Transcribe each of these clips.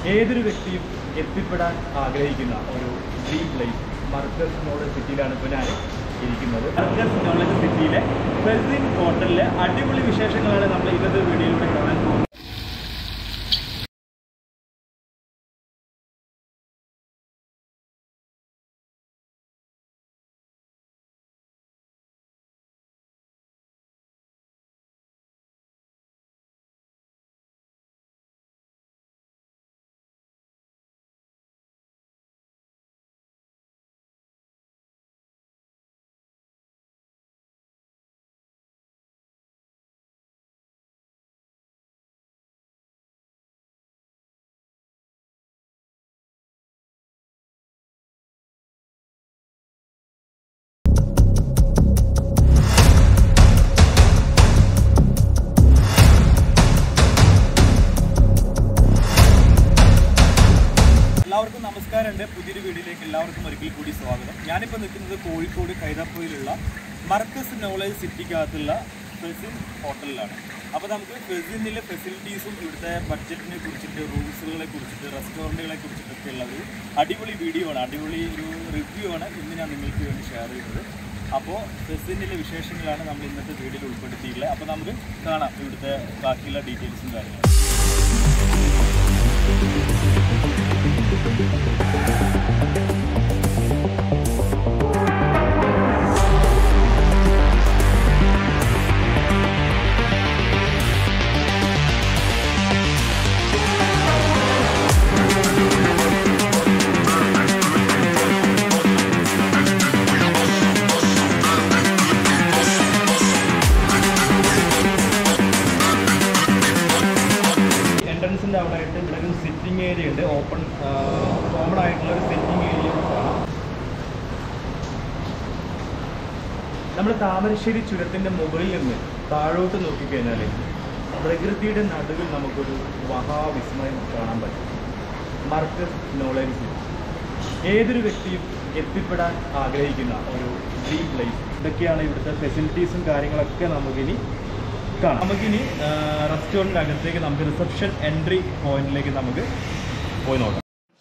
ഏതൊരു വ്യക്തിയും എത്തിപ്പെടാൻ ആഗ്രഹിക്കുന്ന ഒരു ഡ്രീം പ്ലേസ് മർക്കസ് നോളജ് സിറ്റിയിലാണ് ഇപ്പോൾ ഞാൻ ഇരിക്കുന്നത് മർക്കസ് നോളജ് സിറ്റിയിലെ ബെസിൻ ഹോട്ടലിലെ അടിപൊളി വിശേഷങ്ങളാണ് നമ്മൾ ഇന്നത്തെ വീഡിയോയിലൂടെ കാണാൻ പോകുന്നത് എല്ലാവർക്കും നമസ്കാരമുണ്ട് പുതിയൊരു വീഡിയോയിലേക്ക് എല്ലാവർക്കും ഒരിക്കൽ കൂടി സ്വാഗതം ഞാനിപ്പോൾ നിൽക്കുന്നത് കോഴിക്കോട് കൈതാപ്പൂരിലുള്ള മർക്കസ് നോളജ് സിറ്റിക്കകത്തുള്ള ഫെസിൻ ഹോട്ടലിലാണ് അപ്പോൾ നമുക്ക് ഫെസിനിലെ ഫെസിലിറ്റീസും ഇവിടുത്തെ ബഡ്ജറ്റിനെ കുറിച്ചിട്ട് റൂംസുകളെ കുറിച്ചിട്ട് റെസ്റ്റോറൻറ്റുകളെ കുറിച്ചിട്ടൊക്കെ ഉള്ള ഒരു അടിപൊളി വീഡിയോ ആണ് അടിപൊളി ഒരു റിവ്യൂ ആണ് ഇന്ന് ഞാൻ നിങ്ങൾക്ക് വേണ്ടി ഷെയർ ചെയ്യുന്നത് അപ്പോൾ ഫെസിനിലെ വിശേഷങ്ങളാണ് നമ്മൾ ഇന്നത്തെ വീഡിയോയിൽ ഉൾപ്പെടുത്തിയിട്ടുള്ളത് അപ്പോൾ നമുക്ക് കാണാം ഇവിടുത്തെ ബാക്കിയുള്ള ഡീറ്റെയിൽസും കാര്യങ്ങളും എൻട്രൻസിന്റെ അവിടെ ആയിട്ട് ഇവിടെ ഒരു സിറ്റിംഗ് ഏരിയ ഉണ്ട് ഓപ്പൺ കോമൺ ആയിട്ടുള്ള ഒരു സിറ്റിംഗ് ഏരിയ കാണാം നമ്മൾ താമരശ്ശേരി ചുരത്തിന്റെ മുകളിൽ നിന്ന് താഴോട്ട് നോക്കിക്കഴിഞ്ഞാൽ പ്രകൃതിയുടെ നടുവിൽ നമുക്കൊരു മഹാവിസ്മയം കാണാൻ പറ്റും മർക്കസ് നോളജ് സിറ്റി ഏതൊരു വ്യക്തിയും എത്തിപ്പെടാൻ ആഗ്രഹിക്കുന്ന ഒരു ഡ്രീം പ്ലേസ് ഇതൊക്കെയാണ് ഇവിടുത്തെ ഫെസിലിറ്റീസും കാര്യങ്ങളൊക്കെ നമുക്കിനി കാണാം നമുക്കിനി റെസ്റ്റോറൻറ്റ് അകത്തേക്ക് നമുക്ക് റിസപ്ഷൻ എൻട്രി പോയിന്റിലേക്ക് നമുക്ക് പോയി നോക്കാം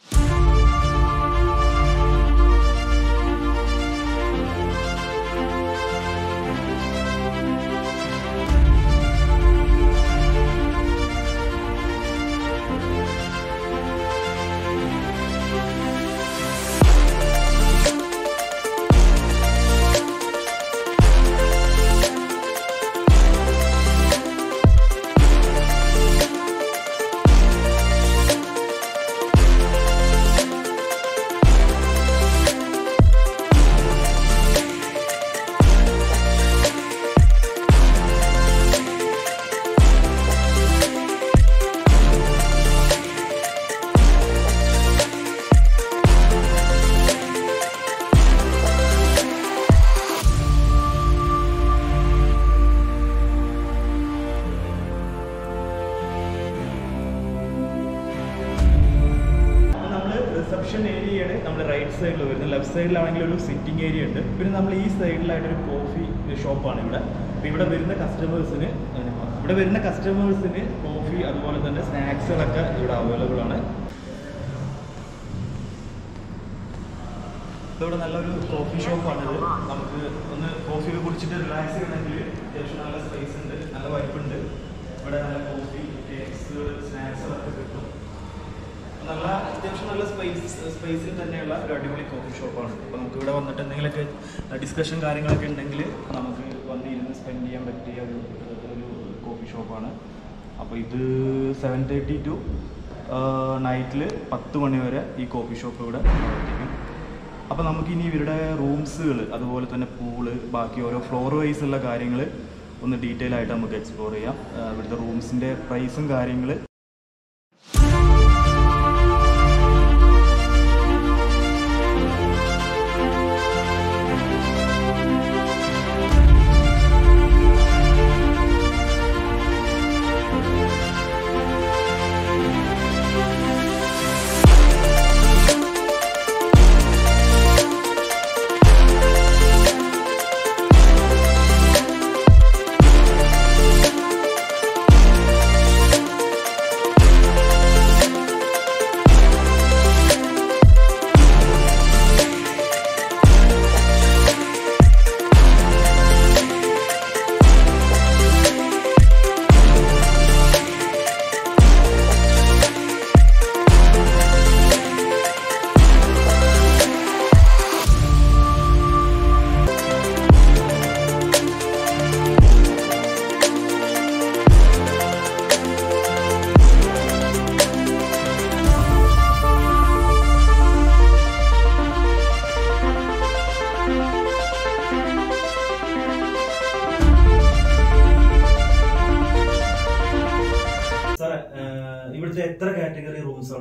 നമ്മൾ റിസപ്ഷൻ ഏരിയയാണ് നമ്മൾ റൈറ്റ് സൈഡിൽ വരുന്നത് ലെഫ്റ്റ് സൈഡിലാണെങ്കിൽ ഒരു സിറ്റിംഗ് ഏരിയ ഉണ്ട് പിന്നെ നമ്മൾ ഈ സൈഡിലായിട്ട് ഒരു കോഫി ഷോപ്പാണ് ഇവിടെ അപ്പോൾ ഇവിടെ വരുന്ന കസ്റ്റമേഴ്സിന് ഇവിടെ വരുന്ന കസ്റ്റമേഴ്സിന് കോഫി അതുപോലെ തന്നെ സ്നാക്സുകളൊക്കെ ഇവിടെ അവൈലബിൾ ആണ് ഇവിടെ നല്ലൊരു കോഫി ഷോപ്പാണിത് നമുക്ക് ഒന്ന് കോഫി ഒക്കെ കുടിച്ചിട്ട് റിലാക്സ് ചെയ്യണമെങ്കിൽ അത്യാവശ്യം നല്ല സ്പേസ് ഉണ്ട് നല്ല വൈബുണ്ട് ഇവിടെ നല്ല കോഫി കേക്ക്സ് സ്നാക്സുകളൊക്കെ കിട്ടും നല്ല അത്യാവശ്യം നല്ല സ്പേസ് സ്പേസിൽ തന്നെയുള്ള ഒരു അടിപൊളി കോഫി ഷോപ്പാണ് അപ്പോൾ നമുക്ക് ഇവിടെ വന്നിട്ട് എന്തെങ്കിലുമൊക്കെ ഡിസ്കഷൻ കാര്യങ്ങളൊക്കെ ഉണ്ടെങ്കിൽ നമുക്ക് വന്ന് ഇരുന്ന് സ്പെൻഡ് ചെയ്യാൻ പറ്റിയ ഒരു ഒരു കോഫി ഷോപ്പാണ് അപ്പോൾ ഇത് സെവൻ തേർട്ടി ടു നൈറ്റിൽ പത്ത് മണി വരെ ഈ കോഫി ഷോപ്പ് ഇവിടെ പ്രവർത്തിക്കും അപ്പോൾ നമുക്കിനി ഇവരുടെ റൂംസുകൾ അതുപോലെ തന്നെ പൂള് ബാക്കി ഓരോ ഫ്ലോർ വൈസ് ഉള്ള കാര്യങ്ങൾ ഒന്ന് ഡീറ്റെയിൽ ആയിട്ട് നമുക്ക് എക്സ്പ്ലോർ ചെയ്യാം ആ, ഇവിടുത്തെ റൂംസിൻ്റെ പ്രൈസും കാര്യങ്ങൾ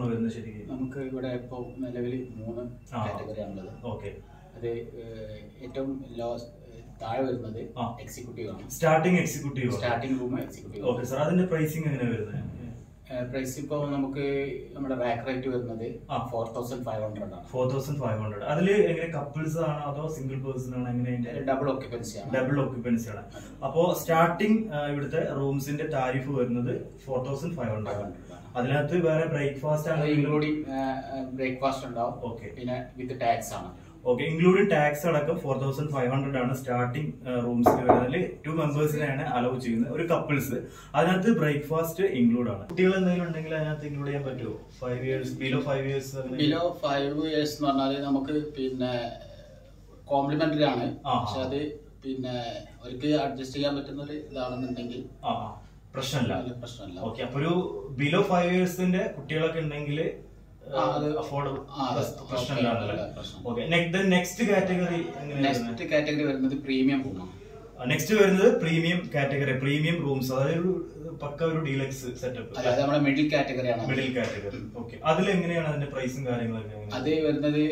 ആണ് വരുന്നത് ശരിക്കും നമുക്ക് ഇവിടെ ഇപ്പോൾ നിലവിൽ മൂന്ന് ആ. കാറ്റഗറി ആണുള്ളത് ഓക്കെ അത് ഏഹ്, ഏറ്റവും ലോ താഴെ വരുന്നത് ആ. എക്സിക്യൂട്ടീവ് ആണ് starting executive starting room executive okay sir അതിന്റെ പ്രൈസിങ് എങ്ങനെയാണ് വരുന്നത് പ്രൈസ് ഇപ്പോൾ നമുക്ക് നമ്മുടെ ബാക്ക് റേറ്റ് വരുന്നത് ആ. ഫോർ തൗസൻഡ് ഫൈവ് ഹൺഡ്രഡ് ആണ് ഫോർ തൗസൻഡ് ഫൈവ് ഹൺഡ്രഡ് അതിൽ എങ്ങനെ കപ്പിൾസ് ആണോ അതോ സിംഗിൾ പേഴ്സൺ ആണോ എങ്ങനെ അതിന്റെ ഡബിൾ ഓക്യുപ്പൻസി ആണ് ഡബിൾ ഓക്യുപ്പൻസി ആണ് അപ്പോ സ്റ്റാർട്ടിംഗ് ഇവിടുത്തെ റൂംസിന്റെ താരിഫ് വരുന്നത് ഫോർ തൗസൻഡ് ഫൈവ് ഹൺഡ്രഡ് ആണ് 500 ആണ്. അതിനകത്ത് വേറെ ബ്രേക്ക്ഫാസ്റ്റ് ആണ് ഇൻക്ലൂഡിങ് ബ്രേക്ക്ഫാസ്റ്റ് ഉണ്ടാവും ഓക്കെ പിന്നെ വിത്ത് ടാക്സ് ആണ് ഓക്കെ ഇൻക്ലൂഡിംഗ് ടാക്സ് അടക്കം ഫോർ തൗസൻഡ് ഫൈവ് ഹൺഡ്രഡ് ആണ് സ്റ്റാർട്ടിംഗ് റൂംസിൽ വരുന്നതിൽ ടു മെമ്പേഴ്സിനെയാണ് അലൗ ചെയ്യുന്നത് ഒരു കപ്പിൾസ് അതിനകത്ത് ബ്രേക്ക്ഫാസ്റ്റ് ഇൻക്ലൂഡ് ആണ് കുട്ടികൾ എന്തെങ്കിലും ഉണ്ടെങ്കിൽ അതിനകത്ത് ഇൻക്ലൂഡ് ചെയ്യാൻ പറ്റുമോ five years below five years below five years എന്ന് പറഞ്ഞാൽ നമുക്ക് പിന്നെ കോംപ്ലിമെന്ററി ആണ് ആ. പക്ഷെ അത് പിന്നെ അവർക്ക് അഡ്ജസ്റ്റ് ചെയ്യാൻ പറ്റുന്ന ഒരു ഇതാണെന്നുണ്ടെങ്കിൽ ആ ആ, പ്രശ്നമില്ല വലിയ പ്രശ്നമില്ല ഓക്കെ അപ്പൊ ഒരു ബിലോ ഫൈവ് ഇയേഴ്സിന്റെ കുട്ടികളൊക്കെ ഉണ്ടെങ്കിൽ ആ, അത് അഫോർഡ് ആ, അത് പ്രശ്നമില്ലാന്നല്ലേ okay, പ്രശ്നം. Okay next category next category വരുന്നത് പ്രീമിയം റൂമാണ് നെക്സ്റ്റ് വരുന്നത് പ്രീമിയം കാറ്റഗറി പ്രീമിയം റൂംസ് അതായത് ഒരു പക്ക ഒരു ഡീലക്സ് സെറ്റപ്പ് അതായത് നമ്മുടെ മിഡിൽ കാറ്റഗറി ആണ് മിഡിൽ കാറ്റഗറി ഓക്കെ അതിൽ എങ്ങനെയാണ് അതിന്റെ പ്രൈസും കാര്യങ്ങളൊക്കെ അത് വരുന്നത്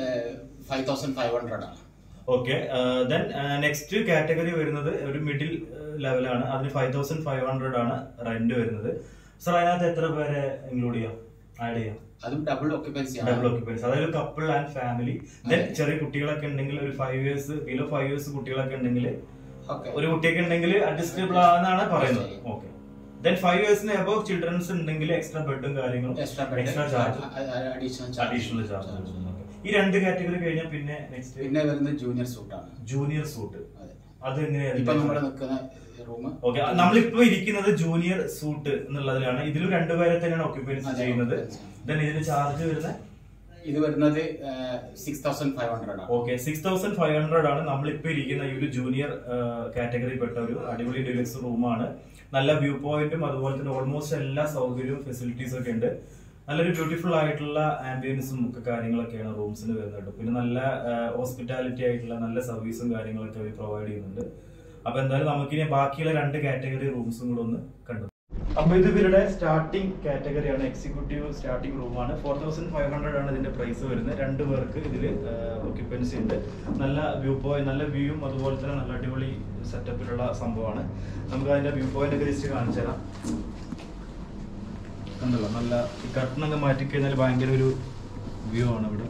ഫൈവ് തൗസൻഡ് ഫൈവ് ഹൺഡ്രഡ് ആണ് ഓക്കെ ദെൻ നെക്സ്റ്റ് കാറ്റഗറി വരുന്നത് ഒരു മിഡിൽ ലെവലാണ് അതിന് ഫൈവ് തൗസൻഡ് ഫൈവ് ഹൺഡ്രഡ് ആണ് റെന്റ് വരുന്നത് സർ അതിനകത്ത് എത്ര പേരെ ഇൻക്ലൂഡ് ചെയ്യാം ആഡ് ചെയ്യാം അതും ഡബിൾ ഓക്യുപ്പൻസി ആണ് ഡബിൾ ഓക്യുപ്പൻസ് അതായത് കപ്പിൾ ആൻഡ് ഫാമിലി ദെൻ ചെറിയ കുട്ടികളൊക്കെ ഉണ്ടെങ്കിൽ ഒരു five years below five years കുട്ടികളൊക്കെ ഉണ്ടെങ്കിൽ ഓക്കെ ഒരു കുട്ടിയൊക്കെ ഉണ്ടെങ്കിൽ അഡ്ജസ്റ്റബിൾ ആണെന്നാണ് പറയുന്നത് ശരി. ഓക്കെ ദെൻ ഫൈവ് ഇയേഴ്സിന് അബവ് ചിൽഡ്രൻസ് ഉണ്ടെങ്കിൽ എക്സ്ട്രാ ബെഡും കാര്യങ്ങളും extra extra charge additional additional charge ഈ രണ്ട് കാറ്റഗറി കഴിഞ്ഞാൽ പിന്നെ നെക്സ്റ്റ് പിന്നെ വരുന്നത് ജൂനിയർ സൂട്ടാണ് ജൂനിയർ സൂട്ട് അതെ അത് ഇപ്പൊ നമ്മൾ എങ്ങനെയാണ് നിൽക്കുന്ന റൂം ഓക്കെ നമ്മളിപ്പോ ഇരിക്കുന്നത് ജൂനിയർ സൂട്ട് എന്നുള്ളതിലാണ് ഇതിൽ രണ്ടുപേരെ തന്നെയാണ് ഓക്യുപ്പൻസി അതെ, ചെയ്യുന്നത് occupancy. ദെൻ ഇതിന് ചാർജ് വരുന്നത് ഇത് വരുന്നത് സിക്സ് തൗസൻഡ് ഫൈവ് ഹൺഡ്രഡ് ആണ് okay six thousand five hundred ആണ് നമ്മളിപ്പോ ഇരിക്കുന്ന ഈ ഒരു ജൂനിയർ കാറ്റഗറി പെട്ട ഒരു അടിപൊളി ഡിലക്സ് റൂമാണ് നല്ല വ്യൂ പോയിന്റും അതുപോലെ തന്നെ ഓൾമോസ്റ്റ് എല്ലാ സൗകര്യവും ഫെസിലിറ്റീസും ഒക്കെ ഉണ്ട് നല്ലൊരു ബ്യൂട്ടിഫുൾ ആയിട്ടുള്ള ആംബിയൻസും ഒക്കെ കാര്യങ്ങളൊക്കെയാണ് റൂംസിന് വരുന്നത് പിന്നെ നല്ല ഹോസ്പിറ്റാലിറ്റി ആയിട്ടുള്ള നല്ല സർവീസും കാര്യങ്ങളൊക്കെ അവർ പ്രൊവൈഡ് ചെയ്യുന്നുണ്ട് അപ്പൊ എന്തായാലും നമുക്കിനി ബാക്കിയുള്ള രണ്ട് കാറ്റഗറി റൂംസും കൂടെ ഒന്ന് കണ്ടു അപ്പൊ ഇത് ഇവരുടെ സ്റ്റാർട്ടിംഗ് കാറ്റഗറിയാണ് എക്സിക്യൂട്ടീവ് സ്റ്റാർട്ടിംഗ് റൂമാണ് ഫോർ തൗസൻഡ് ഫൈവ് ഹൺഡ്രഡ് ആണ് ഇതിന്റെ പ്രൈസ് വരുന്നത് രണ്ട് പേർക്ക് ഇതിൽ ഓക്യുപ്പൻസി ഉണ്ട് നല്ല വ്യൂ പോയിന്റ് നല്ല വ്യൂയും അതുപോലെ തന്നെ നല്ല അടിപൊളി സെറ്റപ്പിലുള്ള സംഭവമാണ് നമുക്ക് അതിന്റെ വ്യൂ പോയിന്റ് ഒക്കെ ജസ്റ്റ് കാണിച്ചു തരാം കണ്ടല്ലോ നല്ല ഈ കർട്ടനൊക്കെ മാറ്റി കഴിഞ്ഞാൽ ഭയങ്കര ഒരു വ്യൂ ആണ് ഇവിടെ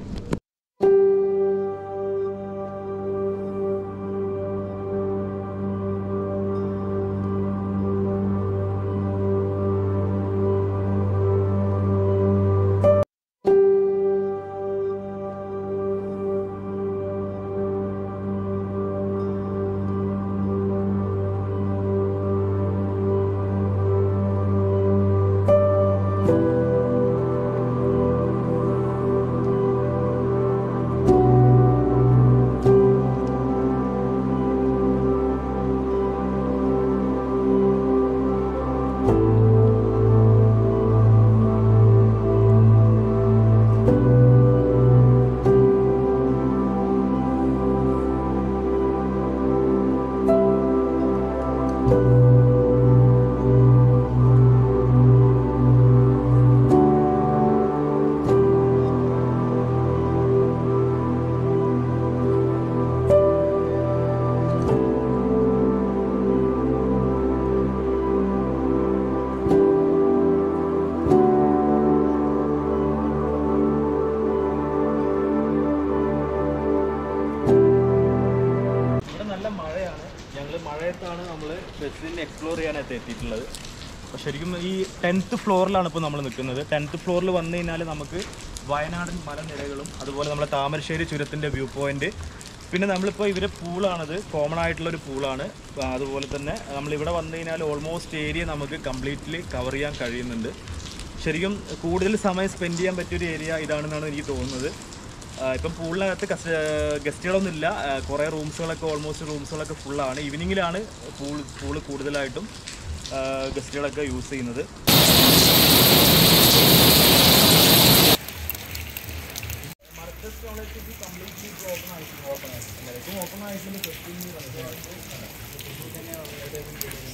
ഇവിടെ നല്ല മഴയാണ് ഞങ്ങൾ മഴയത്താണ് നമ്മൾ ബസ്സിൽ എക്സ്പ്ലോർ ചെയ്യാനായിട്ട് എത്തിയിട്ടുള്ളത് അപ്പോൾ ശരിക്കും ഈ ടെൻത്ത് ഫ്ലോറിലാണ് ഇപ്പോൾ നമ്മൾ നിൽക്കുന്നത് ടെൻത്ത് ഫ്ലോറിൽ വന്നു കഴിഞ്ഞാൽ നമുക്ക് വയനാടൻ മലനിരകളും അതുപോലെ നമ്മുടെ താമരശ്ശേരി ചുരത്തിൻ്റെ വ്യൂ പോയിന്റ് പിന്നെ നമ്മളിപ്പോൾ ഇവരെ പൂളാണത് കോമൺ ആയിട്ടുള്ള ഒരു പൂളാണ് അതുപോലെ തന്നെ നമ്മളിവിടെ വന്നു കഴിഞ്ഞാൽ ഓൾമോസ്റ്റ് ഏരിയ നമുക്ക് കംപ്ലീറ്റ്ലി കവർ ചെയ്യാൻ കഴിയുന്നുണ്ട് ശരിക്കും കൂടുതൽ സമയം സ്പെൻഡ് ചെയ്യാൻ പറ്റിയൊരു ഏരിയ ഇതാണെന്നാണ് എനിക്ക് തോന്നുന്നത് ആ, ഇപ്പം പൂളിനകത്ത് ഗസ്റ്റുകളൊന്നും ഇല്ല ആ, കുറേ റൂംസുകളൊക്കെ ഓൾമോസ്റ്റ് റൂംസുകളൊക്കെ ഫുള്ളാണ് ഈവനിങ്ങിലാണ് പൂൾ പൂള് കൂടുതലായിട്ടും ആ, ഗസ്റ്റുകളൊക്കെ യൂസ് ചെയ്യുന്നത്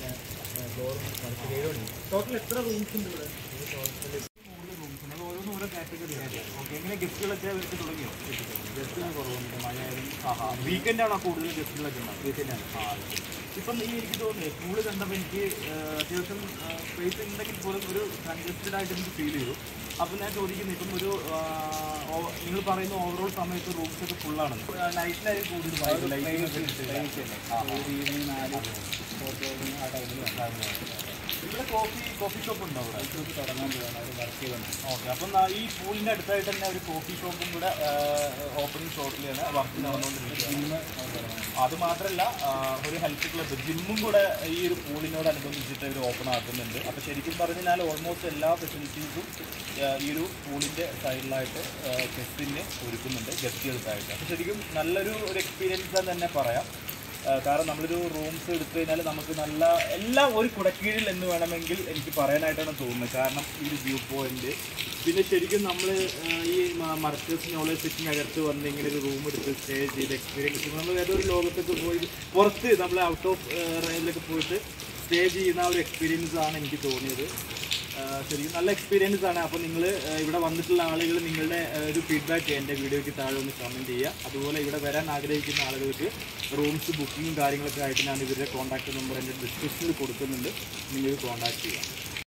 ടോട്ടൽ എത്ര റൂംസ് ഉണ്ട് ഇവിടെ ഓരോന്നും ഓരോ കാറ്റഗറിയാണ് ഓക്കെ എങ്ങനെ ഗസ്റ്റുകളൊക്കെ അവർക്ക് തുടങ്ങിയോ ജസ്റ്റ് കുറവുണ്ട് മഴയായാലും ആഹാ വീക്കെൻഡ് ആണോ കൂടുതൽ ഗസ്റ്റുകളൊക്കെ ഉണ്ടാവും വീക്കെൻഡാണ് ആ അത് ശരി. ഇപ്പം ഈ എനിക്ക് തോന്നുന്നു പൂള് കണ്ടപ്പോൾ എനിക്ക് ആ, അത്യാവശ്യം സ്പേസ് ഉണ്ടെങ്കിൽ പോലും ഒരു കൺജസ്റ്റഡ് ആയിട്ട് എനിക്ക് ഫീൽ ചെയ്തു അപ്പം ഞാൻ ചോദിക്കുന്നത് ഇപ്പം ഒരു നിങ്ങൾ പറയുന്ന ഓവറോൾ സമയത്ത് റൂംസ് ഒക്കെ ഫുള്ളാണ് നൈറ്റിലായിരിക്കും കൂടുതൽ ഒരു ഈവനിങ് നാല് ഫോട്ടോ ആ ടൈമിൽ ഇവിടെ കോഫി കോഫി ഷോപ്പ് ഉണ്ടോ അവിടെ വന്നിട്ട് തുടങ്ങാൻ പോകണം അവർ വർക്ക് ചെയ്യുന്നുണ്ട് ഓക്കെ അപ്പം ഈ പൂളിൻ്റെ അടുത്തായിട്ട് തന്നെ ഒരു കോഫി ഷോപ്പും കൂടെ ഓപ്പണിംഗ് ഷോപ്പിലാണ് വർക്ക് നടന്നുകൊണ്ടിരിക്കുന്നത് ജിമ്മ് അവർ തുടങ്ങാൻ അത് മാത്രമല്ല ആ, ഒരു ഹെൽത്ത് ക്ലബ്ബ് ജിമ്മും കൂടെ ഈ ഒരു പൂളിനോടനുബന്ധിച്ചിട്ട് ഇവർ ഓപ്പൺ ആക്കുന്നുണ്ട് അപ്പോൾ ശരിക്കും പറഞ്ഞാൽ ഓൾമോസ്റ്റ് എല്ലാ ഫെസിലിറ്റീസും ഈ ഒരു പൂളിൻ്റെ സൈഡിലായിട്ട് ഗസ്റ്റിന് ഒരുക്കുന്നുണ്ട് ഗസ്റ്റുകൾക്കായിട്ട് അപ്പോൾ ശരിക്കും നല്ലൊരു ഒരു എക്സ്പീരിയൻസ് എന്ന് തന്നെ പറയാം ആ, കാരണം നമ്മളൊരു റൂംസ് എടുത്തു കഴിഞ്ഞാൽ നമുക്ക് നല്ല എല്ലാം ഒരു കുടക്കീഴിൽ എന്ന് വേണമെങ്കിൽ എനിക്ക് പറയാനായിട്ടാണ് തോന്നുന്നത് കാരണം ഈ ഒരു വ്യൂ പോയിന്റ് പിന്നെ ശരിക്കും നമ്മൾ ഈ മർക്കസ് നോളജ് സിറ്റിനകത്ത് വന്ന് ഇങ്ങനെ ഒരു റൂം എടുത്ത് സ്റ്റേ ചെയ്ത് എക്സ്പീരിയൻസ് നമ്മൾ ഏതൊരു ലോകത്തൊക്കെ പോയി പുറത്ത് നമ്മൾ ഔട്ട് ഓഫ് റെയിലൊക്കെ പോയിട്ട് സ്റ്റേ ചെയ്യുന്ന ആ ഒരു എക്സ്പീരിയൻസ് ആണ് എനിക്ക് തോന്നിയത് ആ, ശരിക്കും നല്ല എക്സ്പീരിയൻസ് ആണ് അപ്പോൾ നിങ്ങൾ ഇവിടെ വന്നിട്ടുള്ള ആളുകൾ നിങ്ങളുടെ ആ, ഒരു ഫീഡ്ബാക്ക് എൻ്റെ വീഡിയോയ്ക്ക് താഴെ ഒന്ന് കമൻറ്റ് ചെയ്യുക അതുപോലെ ഇവിടെ വരാൻ ആഗ്രഹിക്കുന്ന ആളുകൾക്ക് റൂംസ് ബുക്കിങ്ങും കാര്യങ്ങളൊക്കെ ആയിട്ട് ഞാൻ ഇവരുടെ കോൺടാക്ട് നമ്പർ എൻ്റെ ഡിസ്ക്രിപ്ഷനിൽ കൊടുക്കുന്നുണ്ട് നിങ്ങൾക്ക് കോൺടാക്ട് ചെയ്യാം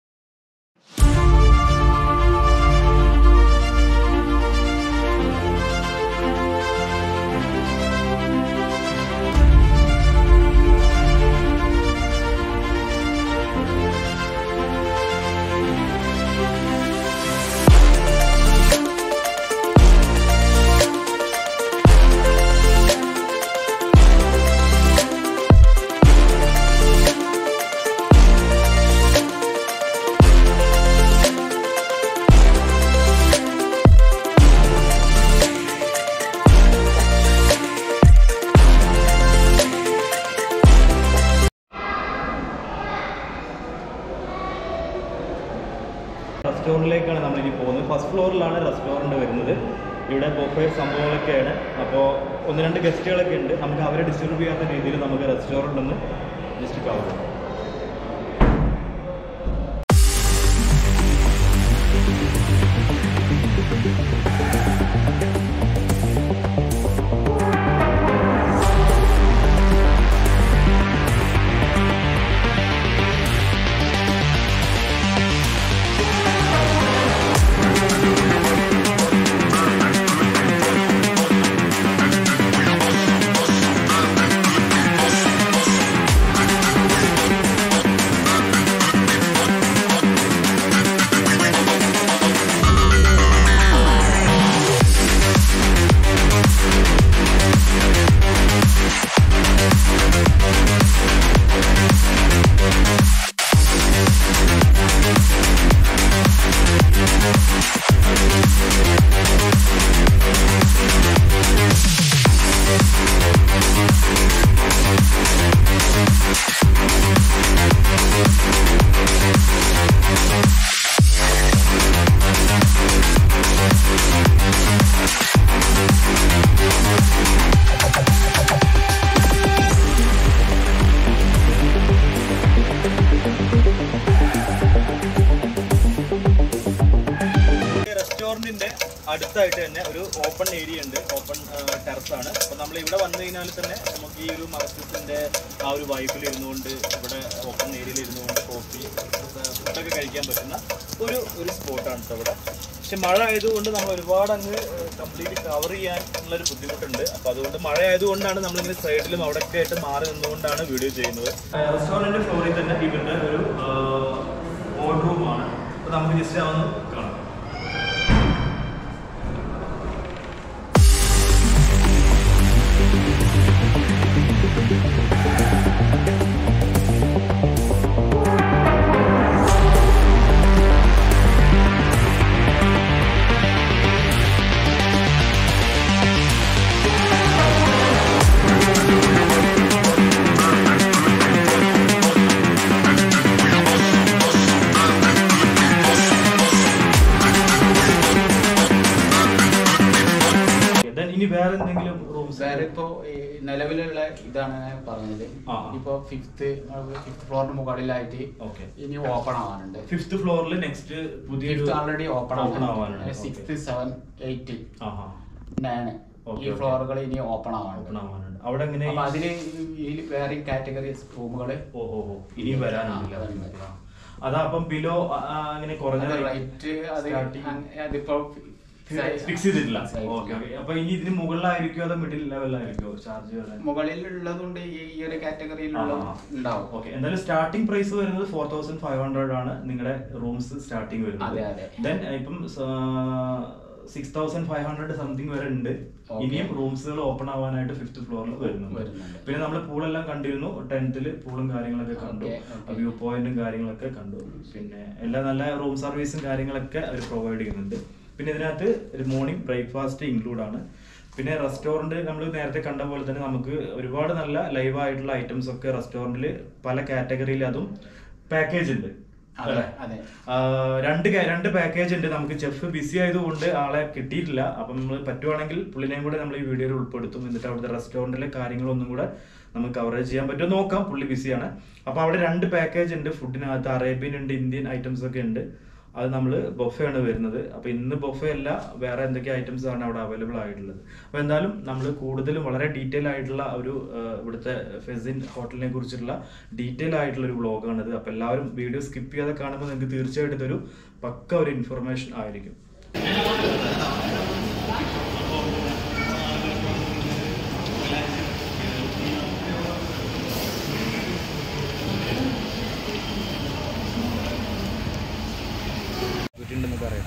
റെസ്റ്റോറൻറ്റിലേക്കാണ് നമ്മളിനി പോകുന്നത് ഫസ്റ്റ് ഫ്ലോറിലാണ് റെസ്റ്റോറൻറ്റ് വരുന്നത് ഇവിടെ ബൊഫേ സംഭവങ്ങളൊക്കെയാണ് അപ്പോൾ ഒന്ന് രണ്ട് ഗസ്റ്റുകളൊക്കെ ഉണ്ട് നമുക്ക് അവരെ ഡിസ്റ്റർബ് ചെയ്യാത്ത രീതിയിൽ നമുക്ക് റെസ്റ്റോറൻ്റ് ഒന്ന് ജസ്റ്റ് കവർ ചെയ്യാം റെസ്റ്റോറൻറ്റിന്റെ അടുത്തായിട്ട് തന്നെ ഒരു ഓപ്പൺ ഏരിയ ഉണ്ട് ഓപ്പൺ ടെറസ് ആണ് അപ്പോൾ നമ്മൾ ഇവിടെ വന്നു കഴിഞ്ഞാൽ തന്നെ നമുക്ക് ഈ ഒരു മറക്കസിന്റെ ആ ഒരു വൈബിൽ ഇരുന്നുകൊണ്ട് ഇവിടെ ഓപ്പൺ ഏരിയയിൽ ഇരുന്നുകൊണ്ട് കോഫി ഫുഡൊക്കെ കഴിക്കാൻ പറ്റുന്ന ഒരു ഒരു സ്പോട്ടാണ് കേട്ടോ ഇവിടെ പക്ഷെ മഴ ആയതുകൊണ്ട് നമ്മൾ ഒരുപാട് അങ്ങ് കംപ്ലീറ്റ് കവർ ചെയ്യാൻ ഉള്ളൊരു ബുദ്ധിമുട്ടുണ്ട് അപ്പോൾ അതുകൊണ്ട് മഴ ആയതുകൊണ്ടാണ് നമ്മളിങ്ങനെ സൈഡിലും അവിടെയൊക്കെ ആയിട്ട് മാറി നിന്നുകൊണ്ടാണ് വീഡിയോ ചെയ്യുന്നത് റെസ്റ്റോറൻറ്റ് ഫ്ലോറിൽ തന്നെ ഇവരുടെ ഒരു ഓർഡർ റൂമാണ് അപ്പോൾ നമുക്ക് ജസ്റ്റ് അതൊന്ന് കാണാം ഇനി വേറെ എന്തെങ്കിലും റൂംസ് വേറെ ഇപ്പോ ഈ നിലവിലുള്ള ഇതാണ് ഞാൻ പറഞ്ഞത് ആ. ഇപ്പോ ഫിഫ്ത്ത് ഫിഫ്ത്ത് ഫ്ലോറിന് മുകളിലായിട്ട് ഓക്കെ ഇനി ഓപ്പൺ ആവാനുണ്ട് ഫിഫ്ത് ഫ്ലോറിൽ നെക്സ്റ്റ് പുതിയൊരു ഫിഫ്ത്ത് ഓൾറെഡി ഓപ്പൺ ഓപ്പൺ ആവാനുണ്ട് ആവാനുണ്ട് സിക്സ്ത് സെവൻ എയ്റ്റ് ആഹാ നയൻ Okay, ഈ okay. ഫ്ലോറുകൾ ഇനി ഓപ്പൺ ഓപ്പൺ ആവാനുണ്ട് ആവാനുണ്ട് അവിടെ എങ്ങനെ അപ്പൊ അതില് ഈ വേറെ കാറ്റഗറി റൂമുകള് ഓ ഓ ഓ ഇനിയും വരാനുണ്ടല്ലോ ആ, വരാനുണ്ട്. അതാ അപ്പം ബിലോ അങ്ങനെ കുറഞ്ഞ റേറ്റ് അത് Starting. അങ് അതിപ്പോ ഫിക്സ് ചെയ്തിട്ടില്ല Fix ചെയ്തിട്ടില്ല. ഓക്കെ ഓക്കെ അപ്പൊ ഇനി ഇതിന് മുകളിലായിരിക്കോ അതോ മിഡിൽ ലെവലിലായിരിക്കോ ചാർജ് വരാൻ മുകളിലുള്ളതുകൊണ്ട് ഈ ഈ ഒരു കാറ്റഗറിയിലുള്ള ആ. ഉണ്ടാവും ഓക്കെ എന്തായാലും സ്റ്റാർട്ടിംഗ് പ്രൈസ് വരുന്നത് ഫോർ തൗസൻഡ് ഫൈവ് ഹൺഡ്രഡ് ആണ് നിങ്ങളുടെ റൂംസ് സ്റ്റാർട്ടിംഗ് വരുന്നത് അതെ, അതെ. ദെൻ ഇപ്പം six thousand five hundred something വരെ ഉണ്ട് Okay. ഇനിയും റൂംസുകൾ ഓപ്പൺ ആവാനായിട്ട് ഫിഫ്ത് ഫ്ലോറിൽ വരുന്നുണ്ട് വരുന്നുണ്ട്. പിന്നെ നമ്മൾ പൂളെല്ലാം കണ്ടിരുന്നു ടെൻത്തില് പൂളും കാര്യങ്ങളൊക്കെ കണ്ടു Okay, okay. വ്യൂ പോയിന്റും കാര്യങ്ങളൊക്കെ കണ്ടു പിന്നെ എല്ലാ നല്ല റൂം സർവീസും കാര്യങ്ങളൊക്കെ അവർ പ്രൊവൈഡ് ചെയ്യുന്നുണ്ട് പിന്നെ ഇതിനകത്ത് ഒരു മോർണിംഗ് ബ്രേക്ക്ഫാസ്റ്റ് ഇൻക്ലൂഡ് ആണ് പിന്നെ റെസ്റ്റോറന്റ് നമ്മൾ നേരത്തെ കണ്ട പോലെ തന്നെ നമുക്ക് ഒരുപാട് നല്ല ലൈവ് ആയിട്ടുള്ള ഐറ്റംസ് ഒക്കെ റെസ്റ്റോറന്റിൽ പല കാറ്റഗറിയിൽ അതും പാക്കേജ് ഉണ്ട് അതെ അല്ലേ? അതെ ആ, രണ്ട് കാ- രണ്ട് പാക്കേജ് ഉണ്ട് നമുക്ക് ചെഫ് ബിസി ആയതുകൊണ്ട് ആളെ കിട്ടിയിട്ടില്ല അപ്പം നമ്മൾ പറ്റുവാണെങ്കിൽ പുള്ളിനെയും കൂടെ നമ്മൾ ഈ വീഡിയോയിൽ ഉൾപ്പെടുത്തും എന്നിട്ട് അവിടുത്തെ റെസ്റ്റോറന്റിലെ കാര്യങ്ങളൊന്നും കൂടെ നമുക്ക് കവറേജ് ചെയ്യാൻ പറ്റുമോ നോക്കാം പുള്ളി ബിസിയാണ് അപ്പൊ അവിടെ രണ്ട് പാക്കേജ് ഉണ്ട് ഫുഡിനകത്ത് അറേബ്യൻ ഉണ്ട് ഇന്ത്യൻ ഐറ്റംസ് ഒക്കെ ഉണ്ട് അത് നമ്മൾ ബൊഫെ ആണ് വരുന്നത് അപ്പൊ ഇന്ന് ബൊഫെ അല്ല വേറെ എന്തൊക്കെ ഐറ്റംസ് ആണ് അവിടെ അവൈലബിൾ ആയിട്ടുള്ളത് അപ്പൊ എന്തായാലും നമ്മൾ കൂടുതലും വളരെ ഡീറ്റെയിൽ ആയിട്ടുള്ള ഒരു ആ, ഇവിടുത്തെ ഫെസിൻ ഹോട്ടലിനെ കുറിച്ചുള്ള ഡീറ്റെയിൽ ആയിട്ടുള്ള ഒരു വ്ളോഗാണിത് അപ്പൊ എല്ലാവരും വീഡിയോ സ്കിപ്പ് ചെയ്യാതെ കാണുമ്പോൾ നിങ്ങൾക്ക് തീർച്ചയായിട്ടും ഇതൊരു പക്ക ഒരു ഇൻഫർമേഷൻ ആയിരിക്കും വീട്ടിലുണ്ടെന്ന് പറയാം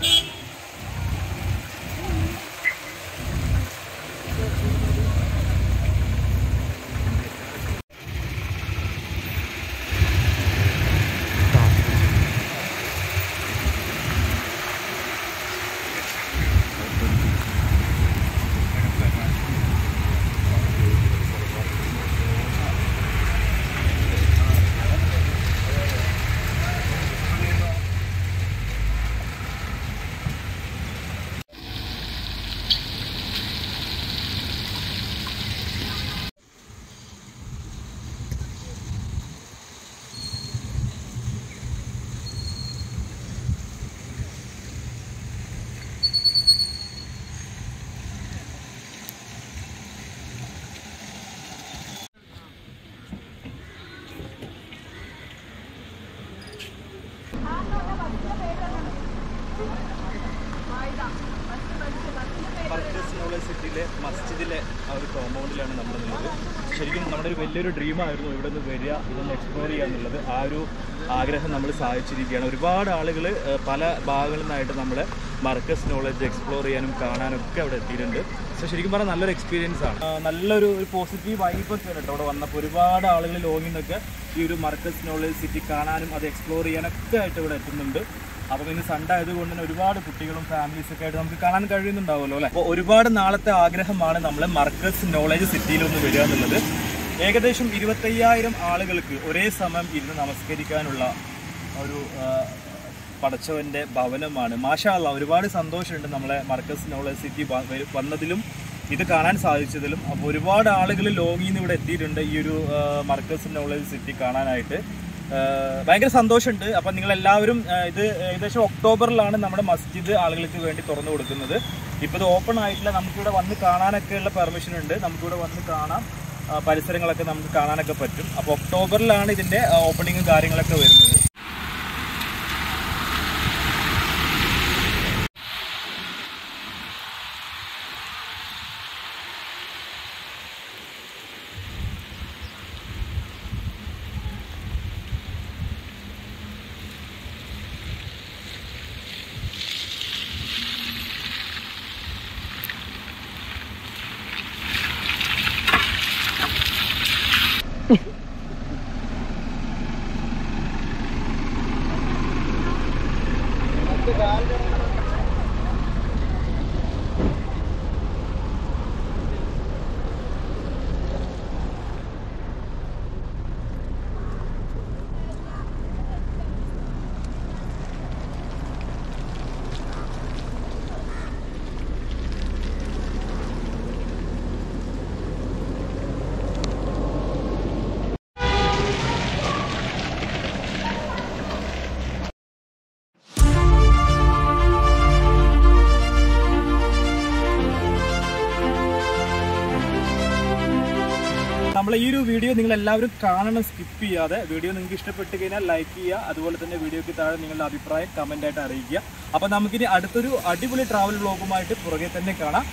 പർച്ചേസ് നോളജ് സിറ്റിയിലെ മസ്ജിദിലെ ആ ഒരു കോമ്പൗണ്ടിലാണ് നമ്മൾ നിന്നത് ശരിക്കും നമ്മുടെ ഒരു വലിയൊരു ഡ്രീമായിരുന്നു ഇവിടെ നിന്ന് വരിക ഇതൊന്ന് എക്സ്പ്ലോർ ചെയ്യുക എന്നുള്ളത് ആ ഒരു ആഗ്രഹം നമ്മൾ സാധിച്ചിരിക്കുകയാണ് ഒരുപാട് ആളുകൾ പല ഭാഗങ്ങളിൽ നിന്നായിട്ട് നമ്മളെ മർക്കസ് നോളജ് എക്സ്പ്ലോർ ചെയ്യാനും കാണാനും ഒക്കെ അവിടെ എത്തിയിട്ടുണ്ട് സോ ശരിക്കും പറഞ്ഞാൽ നല്ലൊരു എക്സ്പീരിയൻസ് ആണ് ആ, നല്ലൊരു ഒരു പോസിറ്റീവ് വൈബൊക്കെ കേട്ടോ അവിടെ വന്നപ്പോൾ ഒരുപാട് ആളുകൾ ലോങ്ങിൽ നിന്നൊക്കെ ഈ ഒരു മർക്കസ് നോളജ് സിറ്റി കാണാനും അത് എക്സ്പ്ലോർ ചെയ്യാനൊക്കെ ആയിട്ട് ഇവിടെ എത്തുന്നുണ്ട് അപ്പം ഇന്ന് സൺഡേ ആയതുകൊണ്ട് തന്നെ ഒരുപാട് കുട്ടികളും ഫാമിലീസ് ഒക്കെ ആയിട്ട് നമുക്ക് കാണാൻ കഴിയുന്നുണ്ടാവുമല്ലോ അല്ലേ അപ്പോൾ ഒരുപാട് നാളത്തെ ആഗ്രഹമാണ് നമ്മൾ മർക്കസ് നോളജ് സിറ്റിയിൽ ഒന്ന് വരിക എന്നുള്ളത് ഏകദേശം ഇരുപത്തയ്യായിരം ആളുകൾക്ക് ഒരേ സമയം ഇരുന്ന് നമസ്കരിക്കാനുള്ള ഒരു ആ, പടച്ചവന്റെ ഭവനമാണ് മാഷാല്ല ഒരുപാട് സന്തോഷമുണ്ട് നമ്മളെ മർക്കസ് നോളജ് സിറ്റി വ- വരു- വന്നതിലും ഇത് കാണാൻ സാധിച്ചതിലും അപ്പോൾ ഒരുപാട് ആളുകൾ ലോങ്ങിൽ നിന്ന് ഇവിടെ എത്തിയിട്ടുണ്ട് ഈ ഒരു ആ, മർക്കസ് നോളജ് സിറ്റി കാണാനായിട്ട് ആ, ഭയങ്കര സന്തോഷമുണ്ട് അപ്പം നിങ്ങൾ എല്ലാവരും ഇത് ഏകദേശം ഒക്ടോബറിലാണ് നമ്മുടെ മസ്ജിദ് ആളുകൾക്ക് വേണ്ടി തുറന്നു കൊടുക്കുന്നത് ഇപ്പോൾ ഇത് ഓപ്പൺ ആയിട്ടില്ല നമുക്കിവിടെ വന്ന് കാണാനൊക്കെ ഉള്ള പെർമിഷൻ ഉണ്ട് നമുക്കിവിടെ വന്ന് കാണാം ആ, പരിസരങ്ങളൊക്കെ നമുക്ക് കാണാനൊക്കെ പറ്റും അപ്പോൾ ഒക്ടോബറിലാണ് ഇതിൻ്റെ ഓപ്പണിങ്ങും കാര്യങ്ങളൊക്കെ വരുന്നത് നമ്മളെ ഈ ഒരു വീഡിയോ നിങ്ങൾ എല്ലാവരും കാണണം സ്കിപ്പ് ചെയ്യാതെ വീഡിയോ നിങ്ങൾക്ക് ഇഷ്ടപ്പെട്ട് കഴിഞ്ഞാൽ ലൈക്ക് ചെയ്യുക അതുപോലെ തന്നെ വീഡിയോയ്ക്ക് താഴെ നിങ്ങളുടെ അഭിപ്രായം കമൻ്റ് ആയിട്ട് അറിയിക്കുക അപ്പോൾ നമുക്കിനി അടുത്തൊരു അടിപൊളി ട്രാവൽ വ്ളോഗുമായിട്ട് പുറകെ തന്നെ കാണാം